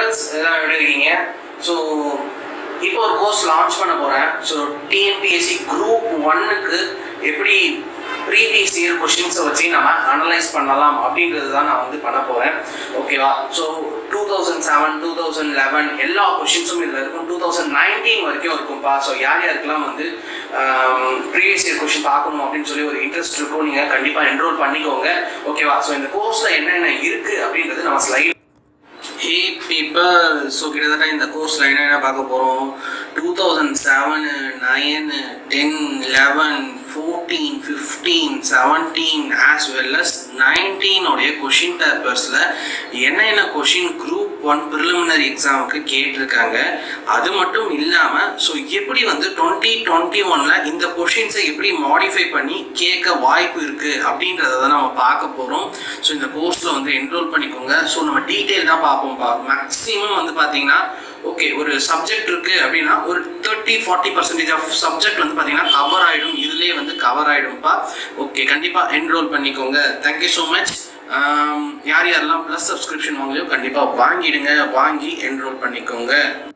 peoples எல்லாம் எப்படி இருக்கீங்க ஸோ இப்போ ஒரு கோர்ஸ் லான்ச் பண்ண போகிறேன் ஸோ டிஎன்பிஎஸ்சி குரூப் ஒன்னுக்கு எப்படி ப்ரீவியஸ் இயர் கொஷின்ஸை வச்சு நம்ம அனலைஸ் பண்ணலாம் அப்படின்றது தான் நான் வந்து பண்ண போகிறேன் ஓகேவா so two thousand seven two thousand eleven எல்லா கொஷின்ஸும் இதில் இருக்கும் டூ தௌசண்ட் நைன்டீன் வரைக்கும் இருக்கும்ப்பா ஸோ யார் யாருக்கெல்லாம் வந்து ப்ரீவியஸ் இயர் கொஷின் பார்க்கணும் அப்படின்னு சொல்லி ஒரு இன்ட்ரெஸ்ட் இருக்கும் நீங்கள் கண்டிப்பாக என்ரோல் பண்ணிக்கோங்க ஓகேவா ஸோ இந்த கோர்ஸில் என்னென்ன இருக்குது அப்படின்றது நம்ம ஸ்லைட் ஹே பீப்பிள் ஸோ கிட்டத்தட்ட இந்த கோர்ஸில் என்னென்ன பார்க்க போகிறோம் two thousand seven nine ten eleven fourteen fifteen seventeen as well as நைன்டீனோடைய கொஷின் பேப்பர்ஸில் என்னென்ன கொஷின் குரூப் ஒன் ப்ரிலிமினரி எக்ஸாமுக்கு கேட்டிருக்காங்க அது மட்டும் இல்லாமல் ஸோ எப்படி வந்து டுவெண்ட்டி டுவெண்ட்டி ஒனில் இந்த கொஷின்ஸை எப்படி மாடிஃபை பண்ணி கேட்க வாய்ப்பு இருக்குது அப்படின்றத தான் நம்ம பார்க்க போகிறோம் ஸோ இந்த கோர்ஸில் வந்து என்ரோல் பண்ணிக்கோங்க ஸோ நம்ம டீட்டெயில் தான் பார்ப்போம்ப்பா மேக்ஸிமம் வந்து பார்த்தீங்கன்னா ஓகே ஒரு சப்ஜெக்ட் இருக்குது அப்படின்னா ஒரு thirty forty percentage of subject வந்து பார்த்தீங்கன்னா கவர் ஆகிடும் இதுலேயே வந்து கவர் ஆகிடும்ப்பா ஓகே கண்டிப்பாக என்ரோல் பண்ணிக்கோங்க தேங்க்யூ ஸோ மச் யார் யாரெல்லாம் ப்ளஸ் சப்ஸ்கிரிப்ஷன் வாங்கலையோ கண்டிப்பாக வாங்கிடுங்க வாங்கி என்ரோல் பண்ணிக்கோங்க